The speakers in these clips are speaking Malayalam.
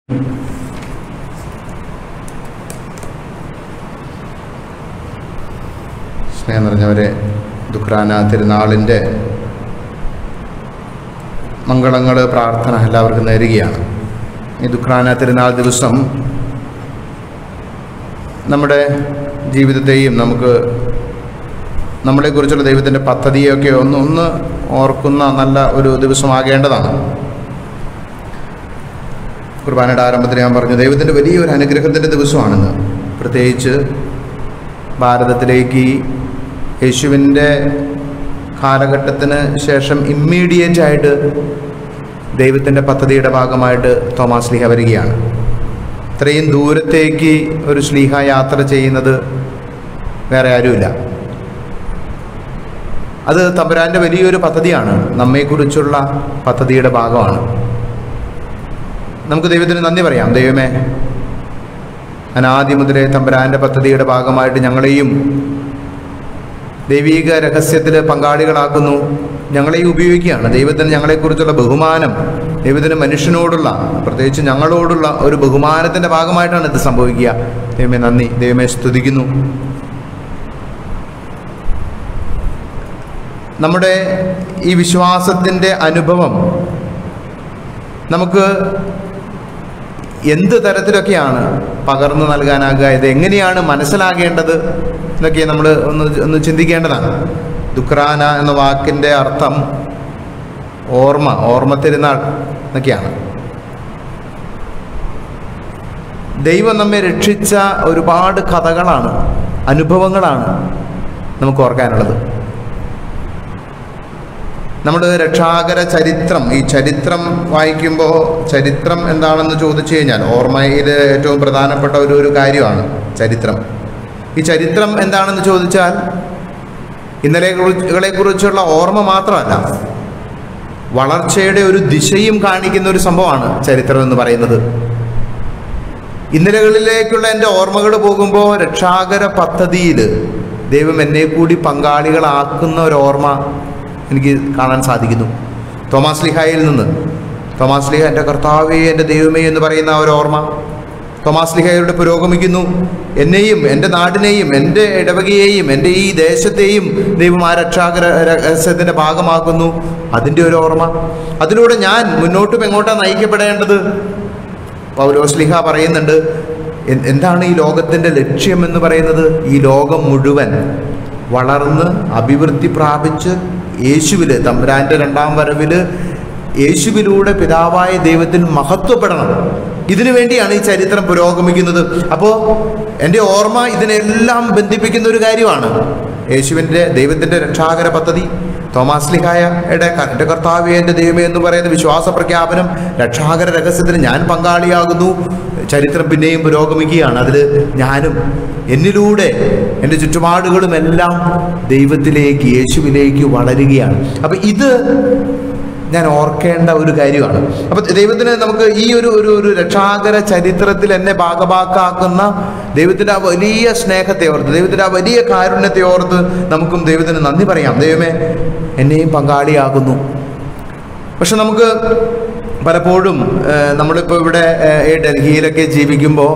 സ്നേഹം നിറഞ്ഞവരെ ദുഃഖാന തിരുനാളിൻ്റെ മംഗളങ്ങൾ പ്രാർത്ഥന എല്ലാവർക്കും നേരുകയാണ് ഈ ദുഃഖാന തിരുനാൾ ദിവസം നമ്മുടെ ജീവിതത്തെയും നമുക്ക് നമ്മളെക്കുറിച്ചുള്ള ദൈവത്തിൻ്റെ പദ്ധതിയൊക്കെ ഒന്ന് ഒന്ന് ഓർക്കുന്ന നല്ല ഒരു ദിവസമാകേണ്ടതാണ് കുർബാനയുടെ ആരംഭത്തിൽ ഞാൻ പറഞ്ഞു ദൈവത്തിൻ്റെ വലിയൊരു അനുഗ്രഹത്തിൻ്റെ ദിവസമാണെന്ന് പ്രത്യേകിച്ച് ഭാരതത്തിലേക്ക് യേശുവിൻ്റെ കാലഘട്ടത്തിന് ശേഷം ഇമ്മീഡിയറ്റ് ആയിട്ട് ദൈവത്തിൻ്റെ പദ്ധതിയുടെ ഭാഗമായിട്ട് തോമാസ് ലീഹ വരികയാണ് ഇത്രയും ദൂരത്തേക്ക് ഒരു സ്ലീഹ യാത്ര ചെയ്യുന്നത് വേറെ ആരുമില്ല അത് തമ്പുരാൻ്റെ വലിയൊരു പദ്ധതിയാണ് നമ്മെക്കുറിച്ചുള്ള പദ്ധതിയുടെ ഭാഗമാണ് നമുക്ക് ദൈവത്തിന് നന്ദി പറയാം ദൈവമേ അനാദി മുതലേ തമ്പുരാൻ്റെ പദ്ധതിയുടെ ഭാഗമായിട്ട് ഞങ്ങളെയും ദൈവീക രഹസ്യത്തിൽ പങ്കാളികളാക്കുന്നു ഞങ്ങളെയും ഉപയോഗിക്കുകയാണ് ദൈവത്തിന് ഞങ്ങളെക്കുറിച്ചുള്ള ബഹുമാനം ദൈവത്തിന് മനുഷ്യനോടുള്ള പ്രത്യേകിച്ച് ഞങ്ങളോടുള്ള ഒരു ബഹുമാനത്തിൻ്റെ ഭാഗമായിട്ടാണ് ഇത് സംഭവിക്കുക ദൈവമേ നന്ദി ദൈവമേ സ്തുതിക്കുന്നു നമ്മുടെ ഈ വിശ്വാസത്തിൻ്റെ അനുഭവം നമുക്ക് എന്ത് തരത്തിലൊക്കെയാണ് പകർന്നു നൽകാനാകുക ഇത് എങ്ങനെയാണ് മനസ്സിലാകേണ്ടത് എന്നൊക്കെ നമ്മൾ ഒന്ന് ഒന്ന് ചിന്തിക്കേണ്ടതാണ് ദുഃഖറാന എന്ന വാക്കിൻ്റെ അർത്ഥം ഓർമ്മ ഓർമ്മ തിരുനാൾ എന്നൊക്കെയാണ് ദൈവം നമ്മെ രക്ഷിച്ച ഒരുപാട് കഥകളാണ് അനുഭവങ്ങളാണ് നമുക്ക് ഓർക്കാനുള്ളത് നമ്മുടെ രക്ഷാകര ചരിത്രം ഈ ചരിത്രം വായിക്കുമ്പോൾ ചരിത്രം എന്താണെന്ന് ചോദിച്ചു കഴിഞ്ഞാൽ ഓർമ്മയിൽ ഏറ്റവും പ്രധാനപ്പെട്ട ഒരു ഒരു കാര്യമാണ് ചരിത്രം ഈ ചരിത്രം എന്താണെന്ന് ചോദിച്ചാൽ ഇന്നലെ കുറിച്ചുള്ള ഓർമ്മ മാത്രമല്ല വളർച്ചയുടെ ഒരു ദിശയും കാണിക്കുന്ന ഒരു സംഭവമാണ് ചരിത്രം എന്ന് പറയുന്നത് ഇന്നലകളിലേക്കുള്ള എൻ്റെ ഓർമ്മകൾ പോകുമ്പോൾ രക്ഷാകര പദ്ധതിയിൽ ദൈവം എന്നെ കൂടി പങ്കാളികളാക്കുന്ന ഒരു ഓർമ്മ എനിക്ക് കാണാൻ സാധിക്കുന്നു തോമാസ് ലിഹായിൽ നിന്ന് തോമാസ് ലിഹ എൻ്റെ കർത്താവേ എൻ്റെ ദൈവമേ എന്ന് പറയുന്ന ആ ഒരു ഓർമ്മ തോമാസ് ലിഹയുടെ പുരോഗമിക്കുന്നു എന്നെയും എൻ്റെ നാടിനെയും എൻ്റെ ഇടവകയെയും എൻ്റെ ഈ ദേശത്തെയും ദൈവം ആ രക്ഷാകര രഹസ്യത്തിൻ്റെ ഭാഗമാക്കുന്നു അതിൻ്റെ ഒരു ഓർമ്മ അതിലൂടെ ഞാൻ മുന്നോട്ടും എങ്ങോട്ടാണ് നയിക്കപ്പെടേണ്ടത് പൗലോസ്ലിഹ പറയുന്നുണ്ട് എന്താണ് ഈ ലോകത്തിൻ്റെ ലക്ഷ്യം എന്ന് പറയുന്നത് ഈ ലോകം മുഴുവൻ വളർന്ന് അഭിവൃദ്ധി പ്രാപിച്ച് യേശുവിൽ തമ്പുരാൻ്റെ രണ്ടാം വരവിൽ യേശുവിലൂടെ പിതാവായ ദൈവത്തിൽ മഹത്വപ്പെടണം ഇതിനു വേണ്ടിയാണ് ഈ ചരിത്രം പുരോഗമിക്കുന്നത് അപ്പോൾ എൻ്റെ ഓർമ്മ ഇതിനെല്ലാം ബന്ധിപ്പിക്കുന്ന ഒരു കാര്യമാണ് യേശുവിൻ്റെ ദൈവത്തിൻ്റെ രക്ഷാകര പദ്ധതി തോമാസ് ലിഹായയുടെ എൻ്റെ കർത്താവ് എൻ്റെ ദൈവമേ എന്ന് പറയുന്ന വിശ്വാസ പ്രഖ്യാപനം രക്ഷാകര രഹസ്യത്തിന് ഞാൻ പങ്കാളിയാകുന്നു ചരിത്രം പിന്നെയും പുരോഗമിക്കുകയാണ് അതിൽ ഞാനും എന്നിലൂടെ എൻ്റെ ചുറ്റുപാടുകളും എല്ലാം ദൈവത്തിലേക്ക് യേശുവിലേക്ക് വളരുകയാണ് അപ്പം ഇത് ഞാൻ ഓർക്കേണ്ട ഒരു കാര്യമാണ് അപ്പം ദൈവത്തിന് നമുക്ക് ഈ ഒരു ഒരു ഒരു രക്ഷാകര ചരിത്രത്തിൽ എന്നെ ഭാഗഭാക്കാക്കുന്ന ദൈവത്തിൻ്റെ ആ വലിയ സ്നേഹത്തെ ഓർത്ത് ദൈവത്തിൻ്റെ ആ വലിയ കാരുണ്യത്തെ ഓർത്ത് നമുക്കും ദൈവത്തിന് നന്ദി പറയാം ദൈവമേ എന്നെയും പങ്കാളിയാകുന്നു പക്ഷെ നമുക്ക് പലപ്പോഴും നമ്മളിപ്പോൾ ഇവിടെ ഈ ഡൽഹിയിലൊക്കെ ജീവിക്കുമ്പോൾ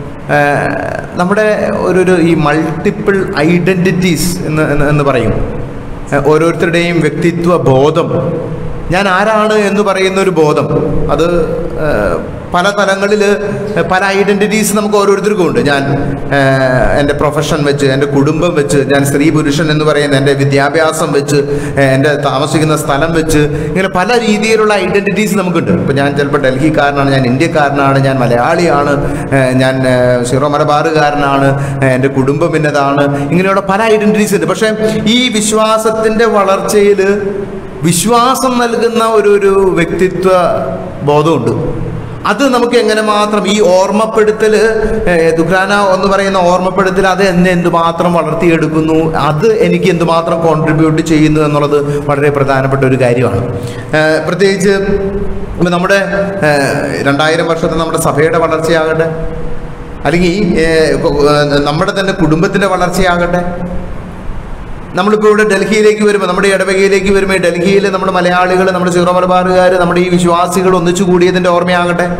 നമ്മുടെ ഒരു ഈ മൾട്ടിപ്പിൾ ഐഡൻറ്റിറ്റീസ് എന്ന് എന്ന് പറയും ഓരോരുത്തരുടെയും വ്യക്തിത്വ ബോധം ഞാൻ ആരാണ് എന്ന് പറയുന്ന ഒരു ബോധം അത് പല തലങ്ങളിൽ പല ഐഡൻറ്റിറ്റീസ് നമുക്ക് ഓരോരുത്തർക്കും ഉണ്ട് ഞാൻ എൻ്റെ പ്രൊഫഷൻ വെച്ച് എൻ്റെ കുടുംബം വെച്ച് ഞാൻ സ്ത്രീ പുരുഷൻ എന്ന് പറയുന്ന എൻ്റെ വിദ്യാഭ്യാസം വെച്ച് എൻ്റെ താമസിക്കുന്ന സ്ഥലം വെച്ച് ഇങ്ങനെ പല രീതിയിലുള്ള ഐഡൻറ്റിറ്റീസ് നമുക്കുണ്ട് ഇപ്പോൾ ഞാൻ ചിലപ്പോൾ ഡൽഹിക്കാരനാണ് ഞാൻ ഇന്ത്യക്കാരനാണ് ഞാൻ മലയാളിയാണ് ഞാൻ സീറോ മലബാറുകാരനാണ് എൻ്റെ കുടുംബം ഇന്നതാണ് ഇങ്ങനെയുള്ള പല ഐഡൻറ്റിറ്റീസ് ഉണ്ട് പക്ഷേ ഈ വിശ്വാസത്തിൻ്റെ വളർച്ചയിൽ വിശ്വാസം നൽകുന്ന ഒരു ഒരു വ്യക്തിത്വ ബോധമുണ്ട് അത് നമുക്ക് എങ്ങനെ മാത്രം ഈ ഓർമ്മപ്പെടുത്തൽ ദുഖാന എന്ന് പറയുന്ന ഓർമ്മപ്പെടുത്തൽ അത് എന്നെ എന്തുമാത്രം വളർത്തിയെടുക്കുന്നു അത് എനിക്ക് എന്തുമാത്രം കോൺട്രിബ്യൂട്ട് ചെയ്യുന്നു എന്നുള്ളത് വളരെ പ്രധാനപ്പെട്ട ഒരു കാര്യമാണ് പ്രത്യേകിച്ച് നമ്മുടെ രണ്ടായിരം വർഷത്തെ നമ്മുടെ സഭയുടെ വളർച്ചയാകട്ടെ അല്ലെങ്കിൽ നമ്മുടെ തന്നെ കുടുംബത്തിൻ്റെ വളർച്ചയാകട്ടെ നമ്മളിപ്പോൾ ഇവിടെ ഡൽഹിയിലേക്ക് വരുമ്പോൾ നമ്മുടെ ഇടവകയിലേക്ക് വരുമ്പോൾ ഡൽഹിയിൽ നമ്മുടെ മലയാളികൾ നമ്മുടെ സീറോ മലബാറുകാർ നമ്മുടെ ഈ വിശ്വാസികൾ ഒന്നിച്ചു കൂടിയതിൻ്റെ ഓർമ്മയാകട്ടെ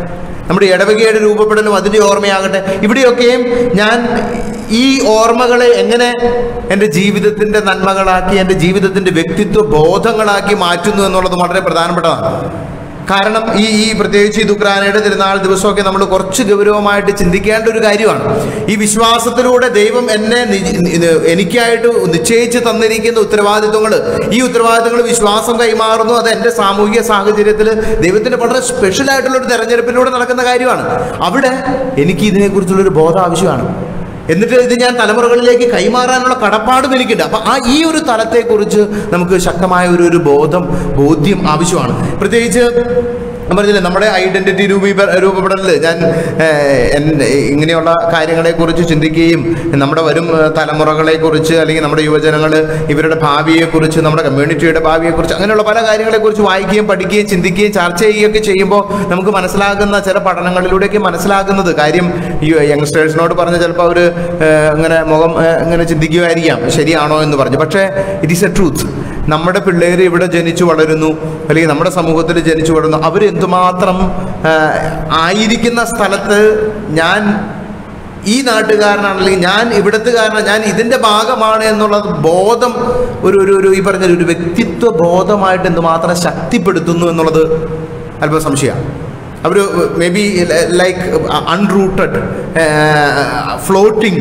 നമ്മുടെ ഇടവകയുടെ രൂപപ്പെടലും അതിൻ്റെ ഓർമ്മയാകട്ടെ ഇവിടെയൊക്കെയും ഞാൻ ഈ ഓർമ്മകളെ എങ്ങനെ എൻ്റെ ജീവിതത്തിൻ്റെ നന്മകളാക്കി എൻ്റെ ജീവിതത്തിൻ്റെ വ്യക്തിത്വ ബോധങ്ങളാക്കി മാറ്റുന്നു എന്നുള്ളത് വളരെ പ്രധാനപ്പെട്ടതാണ് കാരണം ഈ ഈ പ്രത്യേകിച്ച് ഈ ദുക്രാനയുടെ തിരുനാൾ ദിവസമൊക്കെ നമ്മൾ കുറച്ച് ഗൗരവമായിട്ട് ചിന്തിക്കേണ്ട ഒരു കാര്യമാണ് ഈ വിശ്വാസത്തിലൂടെ ദൈവം എന്നെ നി- നി- എനിക്കായിട്ട് നിശ്ചയിച്ച് തന്നിരിക്കുന്ന ഉത്തരവാദിത്വങ്ങൾ ഈ ഉത്തരവാദിത്തങ്ങൾ വിശ്വാസം കൈമാറുന്നു അത് എൻ്റെ സാമൂഹിക സാഹചര്യത്തിൽ ദൈവത്തിൻ്റെ വളരെ സ്പെഷ്യൽ ആയിട്ടുള്ള ഒരു തെരഞ്ഞെടുപ്പിലൂടെ നടക്കുന്ന കാര്യമാണ് അവിടെ എനിക്ക് ഇതിനെക്കുറിച്ചുള്ളൊരു ബോധം ആവശ്യമാണ് എന്നിട്ട് ഇത് ഞാൻ തലമുറകളിലേക്ക് കൈമാറാനുള്ള കടപ്പാടും എനിക്കുണ്ട് അപ്പൊ ആ ഈ ഒരു തലത്തെക്കുറിച്ച് നമുക്ക് ശക്തമായ ഒരു ഒരു ബോധം ബോധ്യം ആവശ്യമാണ് പ്രത്യേകിച്ച് ഞാൻ പറഞ്ഞില്ലേ നമ്മുടെ ഐഡന്റിറ്റി രൂപീപ രൂപപ്പെടലിൽ ഞാൻ ഏഹ്, എൻ- ഇങ്ങനെയുള്ള കാര്യങ്ങളെക്കുറിച്ച് ചിന്തിക്കുകയും നമ്മുടെ വരും ഏഹ്, തലമുറകളെക്കുറിച്ച് അല്ലെങ്കിൽ നമ്മുടെ യുവജനങ്ങൾ ഇവരുടെ ഭാവിയെക്കുറിച്ച് നമ്മുടെ കമ്മ്യൂണിറ്റിയുടെ ഭാവിയെക്കുറിച്ച് അങ്ങനെയുള്ള പല കാര്യങ്ങളെക്കുറിച്ച് വായിക്കുകയും പഠിക്കുകയും ചിന്തിക്കുകയും ചർച്ച ചെയ്യുകയൊക്കെ ചെയ്യുമ്പോൾ നമുക്ക് മനസ്സിലാകുന്ന ചില പഠനങ്ങളിലൂടെയൊക്കെ മനസ്സിലാകുന്നത് കാര്യം ഈ യങ്സ്റ്റേഴ്സിനോട് പറഞ്ഞ് ചിലപ്പോൾ അവർ അങ്ങനെ മുഖം ഏഹ്, ഇങ്ങനെ ചിന്തിക്കുമായിരിക്കാം ശരിയാണോ എന്ന് പറഞ്ഞു പക്ഷേ ഇറ്റ് ഈസ് എ ട്രൂത്ത് നമ്മുടെ പിള്ളേർ ഇവിടെ ജനിച്ചു വളരുന്നു അല്ലെങ്കിൽ നമ്മുടെ സമൂഹത്തിൽ ജനിച്ചു വളരുന്നു അവർ എന്തുമാത്രം ആ, ആയിരിക്കുന്ന സ്ഥലത്ത് ഞാൻ ഈ നാട്ടുകാരനാണ് അല്ലെങ്കിൽ ഞാൻ ഇവിടത്തുകാരനാണ് ഞാൻ ഇതിൻ്റെ ഭാഗമാണ് എന്നുള്ളത് ബോധം ഒരു ഒരു ഒരു ഈ പറഞ്ഞ ഒരു വ്യക്തിത്വ ബോധമായിട്ട് എന്തുമാത്രം ശക്തിപ്പെടുത്തുന്നു എന്നുള്ളത് അല്പം സംശയമാണ് അവർ may be like unrooted floating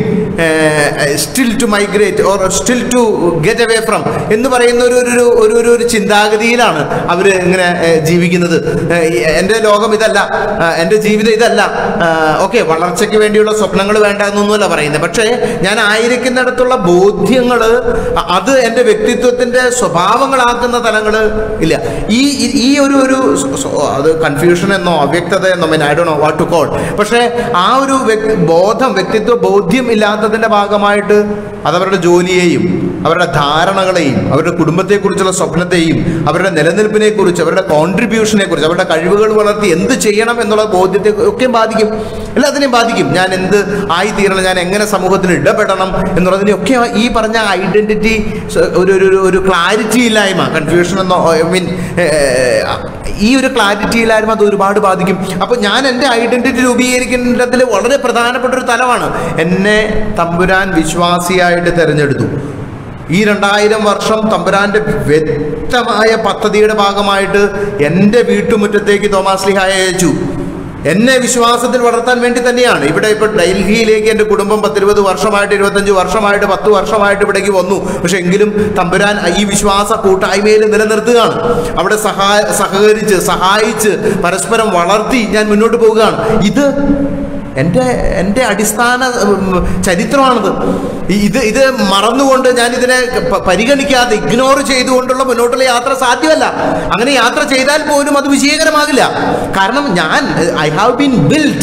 still to migrate or still to get away from എന്ന് പറയുന്ന ഒരു ഒരു ഒരു ഒരു ഒരു ചിന്താഗതിയിലാണ് അവർ ഇങ്ങനെ ഏഹ്, ജീവിക്കുന്നത് ഏഹ്, ഈ- എൻ്റെ ലോകം ഇതല്ല ആഹ്, എൻ്റെ ജീവിതം ഇതല്ല ഓക്കെ വളർച്ചയ്ക്ക് വേണ്ടിയുള്ള സ്വപ്നങ്ങൾ വേണ്ട എന്നൊന്നുമല്ല പറയുന്നത് പക്ഷേ ഞാൻ ആയിരിക്കുന്നിടത്തുള്ള ബോധ്യങ്ങൾ അത് എൻ്റെ വ്യക്തിത്വത്തിൻ്റെ സ്വഭാവങ്ങളാക്കുന്ന തലങ്ങൾ ഇല്ല ഈ ഈ- ഈ ഒരു ഒരു സ്വ- സ്വ- അത് കൺഫ്യൂഷൻ എന്നോ അവ്യക്തത എന്നോ mean I do know what to call പക്ഷേ ആ ഒരു വ്യക്- ബോധം വ്യക്തിത്വ ബോധ്യം ഇല്ലാത്തതിൻ്റെ ഭാഗമായിട്ട് അതവരുടെ ജോലിയെയും അവരുടെ ധാരണകളെയും അവരുടെ കുടുംബത്തെക്കുറിച്ചുള്ള സ്വപ്നത്തെയും അവരുടെ നിലനിൽപ്പിനെ കുറിച്ച് അവരുടെ കോൺട്രിബ്യൂഷനെ കുറിച്ച് അവരുടെ കഴിവുകൾ വളർത്തി എന്ത് ചെയ്യണം എന്നുള്ള ബോധ്യത്തെ ഒക്കെ ബാധിക്കും എല്ലാത്തിനെയും ബാധിക്കും ഞാൻ എന്ത് ആയിത്തീരണം ഞാൻ എങ്ങനെ സമൂഹത്തിൽ ഇടപെടണം എന്നുള്ളതിനെയൊക്കെ ഈ പറഞ്ഞ ഐഡന്റിറ്റി ഒരു ഒരു ഒരു- ഒരു ക്ലാരിറ്റി ഇല്ലായ്മ കൺഫ്യൂഷൻ എന്നോ ഐ മീൻ ഈ ഒരു ക്ലാരിറ്റി ഇല്ലായ്മ അത് ഒരുപാട് ബാധിക്കും അപ്പോൾ ഞാൻ എൻ്റെ ഐഡന്റിറ്റി രൂപീകരിക്കുന്നതിൽ വളരെ പ്രധാനപ്പെട്ട ഒരു തലമാണ് എന്നെ തമ്പുരാൻ വിശ്വാസിയായിട്ട് തിരഞ്ഞെടുത്തു ഈ രണ്ടായിരം വർഷം തമ്പുരാന്റെ വ്യക്തമായ പദ്ധതിയുടെ ഭാഗമായിട്ട് എൻ്റെ വീട്ടുമുറ്റത്തേക്ക് തോമാസ് ലിഹായ അയച്ചു എന്നെ വിശ്വാസത്തിൽ വളർത്താൻ വേണ്ടി തന്നെയാണ് ഇവിടെ ഇപ്പോൾ ഡൽഹിയിലേക്ക് എൻ്റെ കുടുംബം പത്തിരുപത് വർഷമായിട്ട് ഇരുപത്തഞ്ച് വർഷമായിട്ട് പത്ത് വർഷമായിട്ട് ഇവിടേക്ക് വന്നു പക്ഷെ എങ്കിലും തമ്പുരാൻ ഈ വിശ്വാസ കൂട്ടായ്മയിൽ നിലനിർത്തുകയാണ് അവിടെ സഹായ സഹകരിച്ച് സഹായിച്ച് പരസ്പരം വളർത്തി ഞാൻ മുന്നോട്ട് പോവുകയാണ് ഇത് എൻ്റെ എൻ്റെ അടിസ്ഥാന ഉം, ചരിത്രമാണിത് ഈ- ഇത് ഇത് മറന്നുകൊണ്ട് ഞാൻ ഇതിനെ പ- പരിഗണിക്കാതെ ഇഗ്നോർ ചെയ്തുകൊണ്ടുള്ള മുന്നോട്ടുള്ള യാത്ര സാധ്യമല്ല അങ്ങനെ യാത്ര ചെയ്താൽ പോലും അത് വിജയകരമാകില്ല കാരണം ഞാൻ I have been build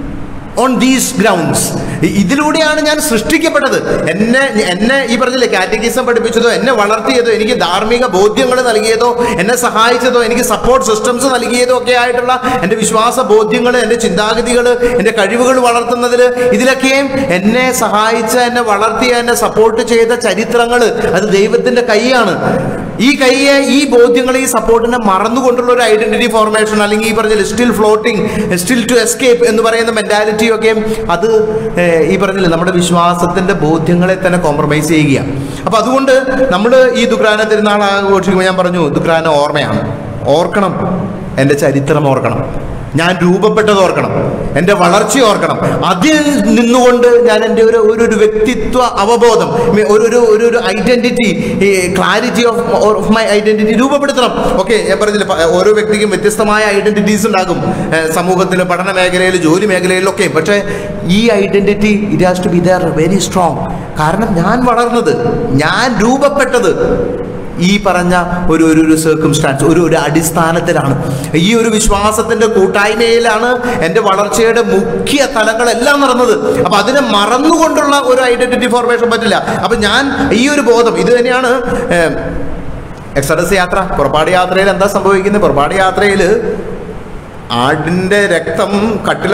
on these grounds ഇതിലൂടെയാണ് ഞാൻ സൃഷ്ടിക്കപ്പെട്ടത് എന്നെ എന്നെ ഈ പറഞ്ഞില്ലേ കാറ്റഗിസം പഠിപ്പിച്ചതോ എന്നെ വളർത്തിയതോ എനിക്ക് ധാർമ്മിക ബോധ്യങ്ങൾ നൽകിയതോ എന്നെ സഹായിച്ചതോ എനിക്ക് സപ്പോർട്ട് സിസ്റ്റംസ് നൽകിയതോ ഒക്കെ ആയിട്ടുള്ള എൻ്റെ വിശ്വാസ ബോധ്യങ്ങൾ എൻ്റെ ചിന്താഗതികൾ എൻ്റെ കഴിവുകൾ വളർത്തുന്നതിൽ ഇതിലൊക്കെയും എന്നെ സഹായിച്ച എന്നെ വളർത്തിയ എന്നെ സപ്പോർട്ട് ചെയ്ത ചരിത്രങ്ങൾ അത് ദൈവത്തിൻ്റെ കൈയാണ് ഈ കൈയെ ഈ ബോധ്യങ്ങളെ ഈ സപ്പോർട്ടിനെ മറന്നുകൊണ്ടുള്ള ഒരു ഐഡന്റിറ്റി ഫോർമേഷൻ അല്ലെങ്കിൽ ഈ പറഞ്ഞ still floating still to escape എന്ന് പറയുന്ന മെന്റാലിറ്റി ഒക്കെ അത് ഏഹ്, ഈ പറഞ്ഞില്ലേ നമ്മുടെ വിശ്വാസത്തിന്റെ ബോധ്യങ്ങളെ തന്നെ കോംപ്രമൈസ് ചെയ്യുകയാണ് അപ്പൊ അതുകൊണ്ട് നമ്മൾ ഈ ദുക്രാന തിരുനാൾ ആഘോഷിക്കുമ്പോൾ ഞാൻ പറഞ്ഞു ദുക്രാന ഓർമ്മയാണ് ഓർക്കണം എൻ്റെ ചരിത്രം ഓർക്കണം ഞാൻ രൂപപ്പെട്ടത് ഓർക്കണം എൻ്റെ വളർച്ച ഓർക്കണം അതിൽ നിന്നുകൊണ്ട് ഞാൻ എൻ്റെ ഒരു ഒരു ഒരു വ്യക്തിത്വ അവബോധം മി- ഒരു ഒരു ഒരു ഒരു ഐഡന്റിറ്റി ഈ clarity of of my identity രൂപപ്പെടുത്തണം ഓക്കെ ഞാൻ പറഞ്ഞില്ല പ- ഓരോ വ്യക്തിക്കും വ്യത്യസ്തമായ ഐഡന്റിറ്റീസ് ഉണ്ടാകും സമൂഹത്തിൽ പഠന മേഖലയിൽ ജോലി മേഖലയിലൊക്കെ പക്ഷേ ഈ identity it has to be there very strong കാരണം ഞാൻ വളർന്നത് ഞാൻ രൂപപ്പെട്ടത് ഈ പറഞ്ഞ ഒരു ഒരു ഒരു സർക്കംസ്റ്റാൻസ് ഒരു ഒരു അടിസ്ഥാനത്തിലാണ് ഈ ഒരു വിശ്വാസത്തിന്റെ കൂട്ടായ്മയിലാണ് എൻ്റെ വളർച്ചയുടെ മുഖ്യ തലങ്ങളെല്ലാം നടന്നത് അപ്പൊ അതിനെ മറന്നുകൊണ്ടുള്ള ഒരു ഐഡന്റിറ്റി ഫോർമേഷൻ പറ്റില്ല അപ്പൊ ഞാൻ ഈ ഒരു ബോധം ഇത് തന്നെയാണ് എക്സഡസ് യാത്ര പുറപ്പാട് യാത്രയിൽ എന്താ സംഭവിക്കുന്നത് പുറപ്പാട് യാത്രയിൽ ആടിൻ്റെ രക്തം കട്ടില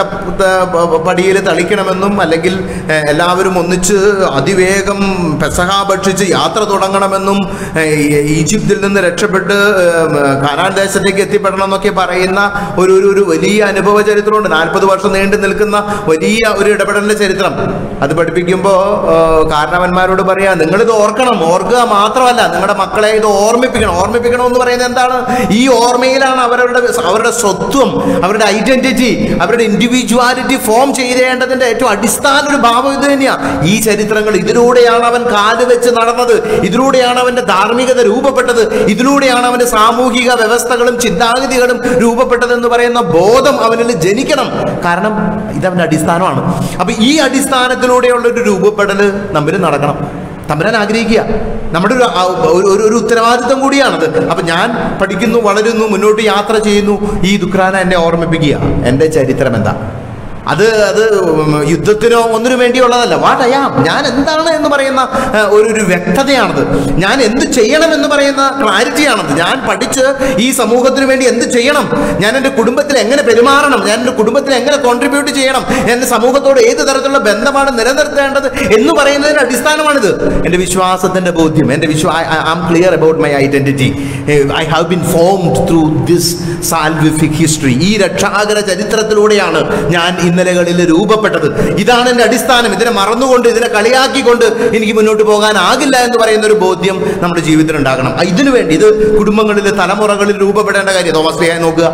പടിയിൽ തളിക്കണമെന്നും അല്ലെങ്കിൽ ഏഹ്, എല്ലാവരും ഒന്നിച്ച് അതിവേഗം പെസഹ ഭക്ഷിച്ച് യാത്ര തുടങ്ങണമെന്നും ഏഹ്, ഈജിപ്തിൽ നിന്ന് രക്ഷപ്പെട്ട് ഏഹ്, കാനാൻ ദേശത്തേക്ക് എത്തിപ്പെടണം എന്നൊക്കെ പറയുന്ന ഒരു ഒരു ഒരു വലിയ അനുഭവ ചരിത്രമുണ്ട് നാൽപ്പത് വർഷം നീണ്ടു നിൽക്കുന്ന വലിയ ഒരു ഇടപെടലിന്റെ ചരിത്രം അത് പഠിപ്പിക്കുമ്പോൾ കാരണവന്മാരോട് പറയാ നിങ്ങളിത് ഓർക്കണം ഓർക്കുക മാത്രമല്ല നിങ്ങളുടെ മക്കളെ ഇത് ഓർമ്മിപ്പിക്കണം ഓർമ്മിപ്പിക്കണം എന്ന് പറയുന്നത് എന്താണ് ഈ ഓർമ്മയിലാണ് അവരുടെ അവരുടെ സ്വത്വം അവരുടെ ഐഡന്റിറ്റി അവരുടെ ഇൻഡിവിജ്വാലിറ്റി ഫോം ചെയ്തേണ്ടതിന്റെ ഏറ്റവും അടിസ്ഥാന ഒരു ഭാവം ഇത് തന്നെയാ ഈ ചരിത്രങ്ങൾ ഇതിലൂടെയാണ് അവൻ കാല് വെച്ച് നടന്നത് ഇതിലൂടെയാണ് അവന്റെ ധാർമ്മികത രൂപപ്പെട്ടത് ഇതിലൂടെയാണ് അവന്റെ സാമൂഹിക വ്യവസ്ഥകളും ചിന്താഗതികളും രൂപപ്പെട്ടത് എന്ന് പറയുന്ന ബോധം അവനിൽ ജനിക്കണം കാരണം ഇതവന്റെ അടിസ്ഥാനമാണ് അപ്പൊ ഈ അടിസ്ഥാനത്തിലൂടെയുള്ള ഒരു രൂപപ്പെടല് നമ്മിൽ നടക്കണം തമ്പുരാൻ ആഗ്രഹിക്കുക നമ്മുടെ ഒരു ആ- ഒരു ഒരു- ഒരു ഉത്തരവാദിത്വം കൂടിയാണത് അപ്പൊ ഞാൻ പഠിക്കുന്നു വളരുന്നു മുന്നോട്ട് യാത്ര ചെയ്യുന്നു ഈ ദുഃഖാന എന്നെ ഓർമ്മിപ്പിക്കുക എൻ്റെ ചരിത്രം എന്താ അത് അത് യുദ്ധത്തിനോ ഒന്നിനു വേണ്ടിയുള്ളതല്ല വാട്ട് അയാം ഞാൻ എന്താണ് എന്ന് പറയുന്ന ആ, ഒരു ഒരു വ്യക്തതയാണത് ഞാൻ എന്ത് ചെയ്യണം എന്ന് പറയുന്ന ക്ലാരിറ്റിയാണത് ഞാൻ പഠിച്ച് ഈ സമൂഹത്തിന് വേണ്ടി എന്ത് ചെയ്യണം ഞാൻ എൻ്റെ കുടുംബത്തിൽ എങ്ങനെ പെരുമാറണം ഞാൻ എൻ്റെ കുടുംബത്തിൽ എങ്ങനെ കോൺട്രിബ്യൂട്ട് ചെയ്യണം എൻ്റെ സമൂഹത്തോട് ഏത് തരത്തിലുള്ള ബന്ധമാണ് നിലനിർത്തേണ്ടത് എന്ന് പറയുന്നതിന് അടിസ്ഥാനമാണിത് എൻ്റെ വിശ്വാസത്തിൻ്റെ ബോധ്യം എൻ്റെ വിശ്വാ I am clear about my identity I have been formed through this salvific history ഈ രക്ഷാകര ചരിത്രത്തിലൂടെയാണ് ഞാൻ ഇന്നലകളിൽ രൂപപ്പെട്ടത് ഇതാണ് എൻ്റെ അടിസ്ഥാനം ഇതിനെ മറന്നുകൊണ്ട് ഇതിനെ കളിയാക്കിക്കൊണ്ട് എനിക്ക് മുന്നോട്ട് പോകാനാകില്ല എന്ന് പറയുന്ന ഒരു ബോധ്യം നമ്മുടെ ജീവിതത്തിൽ ഉണ്ടാകണം ആ, ഇതിനു വേണ്ടി ഇത് കുടുംബങ്ങളിൽ തലമുറകളിൽ രൂപപ്പെടേണ്ട കാര്യം തോമസ് ലിഹായെ നോക്കുക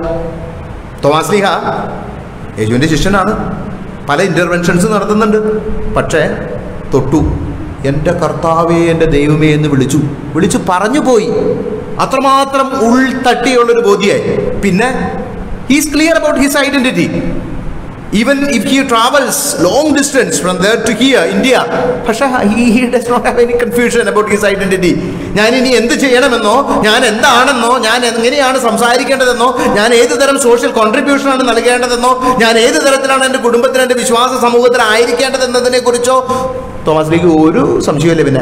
തോമസ് ലിഹ യേശുവിൻ്റെ ശിഷ്യനാണ് പല ഇൻ്റർവെൻഷൻസ് നടത്തുന്നുണ്ട് പക്ഷേ തൊട്ടു എൻ്റെ കർത്താവേ എൻ്റെ ദൈവമേ എന്ന് വിളിച്ചു വിളിച്ചു പറഞ്ഞു പോയി അത്രമാത്രം ഉൾത്തട്ടിയുള്ളൊരു ബോധ്യമായി പിന്നെ he's clear about his identity even if he travels long distance from there to here India പക്ഷേ he he does not have any confusion about his identity ഞാൻ ഇനി എന്ത് ചെയ്യണമെന്നോ ഞാൻ എന്താണെന്നോ ഞാൻ എങ്ങനെയാണ് സംസാരിക്കേണ്ടതെന്നോ ഞാൻ ഏത് തരം സോഷ്യൽ കോൺട്രിബ്യൂഷനാണ് നൽകേണ്ടതെന്നോ ഞാൻ ഏത് തരത്തിലാണ് എൻ്റെ കുടുംബത്തിൽ എൻ്റെ വിശ്വാസ സമൂഹത്തിൽ ആയിരിക്കേണ്ടതെന്നതിനെ കുറിച്ചോ തോമസ് ലീഗ് ഒരു സംശയമില്ല പിന്നെ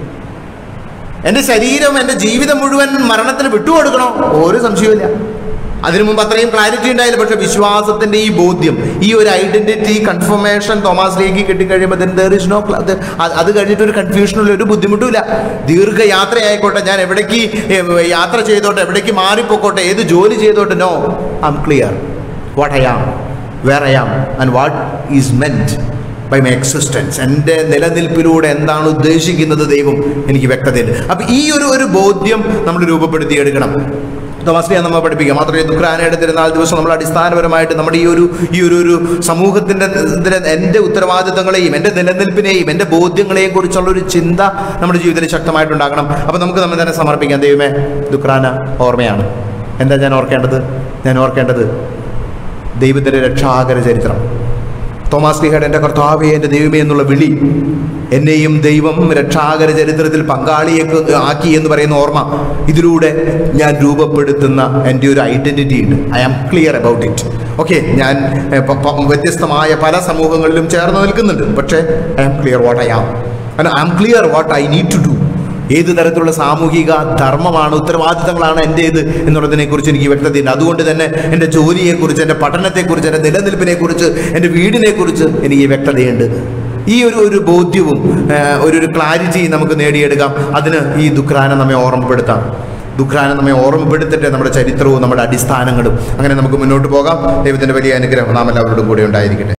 എൻ്റെ ശരീരം എൻ്റെ ജീവിതം മുഴുവൻ മരണത്തിന് വിട്ടുകൊടുക്കണോ ഒരു സംശയമില്ല അതിനു മുമ്പ് അത്രയും ക്ലാരിറ്റി ഉണ്ടായില്ല പക്ഷെ വിശ്വാസത്തിന്റെ ഈ ബോധ്യം ഈ ഒരു ഐഡന്റിറ്റി കൺഫർമേഷൻ തോമസ് ലീഗ് കിട്ടിക്കഴിയുമ്പോൾ ദർ ഇസ് നോ അത് കഴിഞ്ഞിട്ട് ഒരു കൺഫ്യൂഷനില്ല ഒരു ബുദ്ധിമുട്ടുമില്ല ദീർഘയാത്ര ആയിക്കോട്ടെ ഞാൻ എവിടേക്ക് ഏ, യാത്ര ചെയ്തോട്ടെ എവിടേക്ക് മാറിപ്പോക്കോട്ടെ ഏത് ജോലി ചെയ്തോട്ടെ no I am clear what I am where I am and what is meant by my existence എൻ്റെ നിലനിൽപ്പിലൂടെ എന്താണ് ഉദ്ദേശിക്കുന്നത് ദൈവം എനിക്ക് വ്യക്തതയുണ്ട് അപ്പം ഈ ഒരു ഒരു ബോധ്യം നമ്മൾ രൂപപ്പെടുത്തിയെടുക്കണം തോമസ്ലിയ നമ്മൾ പഠിപ്പിക്കുക മാത്രമേ ദുഃഖാനയുടെ തിരുനാൾ ദിവസം നമ്മൾ അടിസ്ഥാനപരമായിട്ട് നമ്മുടെ ഈ ഒരു ഈ ഒരു ഒരു സമൂഹത്തിൻ്റെ ഇതിലെ എൻ്റെ ഉത്തരവാദിത്തങ്ങളെയും എൻ്റെ നിലനിൽപ്പിനെയും എൻ്റെ ബോധ്യങ്ങളെയും കുറിച്ചുള്ള ഒരു ചിന്ത നമ്മുടെ ജീവിതത്തിൽ ശക്തമായിട്ടുണ്ടാകണം അപ്പം നമുക്ക് നമ്മൾ തന്നെ സമർപ്പിക്കാം ദൈവമേ ദുഃഖാന ഓർമ്മയാണ് എന്താ ഞാൻ ഓർക്കേണ്ടത് ഞാൻ ഓർക്കേണ്ടത് ദൈവത്തിൻ്റെ രക്ഷാകര ചരിത്രം തോമാസ് ലീഹയുടെ എൻ്റെ കർത്താവേ എൻ്റെ ദൈവമേ എന്നുള്ള വിളി എന്നെയും ദൈവം രക്ഷാകര ചരിത്രത്തിൽ പങ്കാളിയെ ആക്കി എന്ന് പറയുന്ന ഓർമ്മ ഇതിലൂടെ ഞാൻ രൂപപ്പെടുത്തുന്ന എൻ്റെ ഒരു ഐഡൻറ്റിറ്റി ഉണ്ട് I am clear about it okay ഞാൻ എ, പ- പ- വ്യത്യസ്തമായ പല സമൂഹങ്ങളിലും ചേർന്ന് നിൽക്കുന്നുണ്ട് പക്ഷേ I am clear what I am I am clear what I need to do ഏത് തരത്തിലുള്ള സാമൂഹിക ധർമ്മമാണ് ഉത്തരവാദിത്തങ്ങളാണ് എൻ്റേത് എന്നുള്ളതിനെക്കുറിച്ച് എനിക്ക് വ്യക്തതയുണ്ട് അതുകൊണ്ട് തന്നെ എൻ്റെ ജോലിയെക്കുറിച്ച് എൻ്റെ പഠനത്തെക്കുറിച്ച് എൻ്റെ നിലനിൽപ്പിനെക്കുറിച്ച് എൻ്റെ വീടിനെക്കുറിച്ച് എനിക്ക് വ്യക്തതയുണ്ട് ഈ ഒരു ഒരു ബോധ്യവും ആ, ഒരു ഒരു ക്ലാരിറ്റി നമുക്ക് നേടിയെടുക്കാം അതിന് ഈ ദുഃഖാനം നമ്മെ ഓർമ്മപ്പെടുത്താം ദുഃഖാനം നമ്മെ ഓർമ്മപ്പെടുത്തിട്ട് നമ്മുടെ ചരിത്രവും നമ്മുടെ അടിസ്ഥാനങ്ങളും അങ്ങനെ നമുക്ക് മുന്നോട്ട് പോകാം ദൈവത്തിൻ്റെ വലിയ അനുഗ്രഹം നാം എല്ലാവരോടും കൂടെ ഉണ്ടായിരിക്കട്ടെ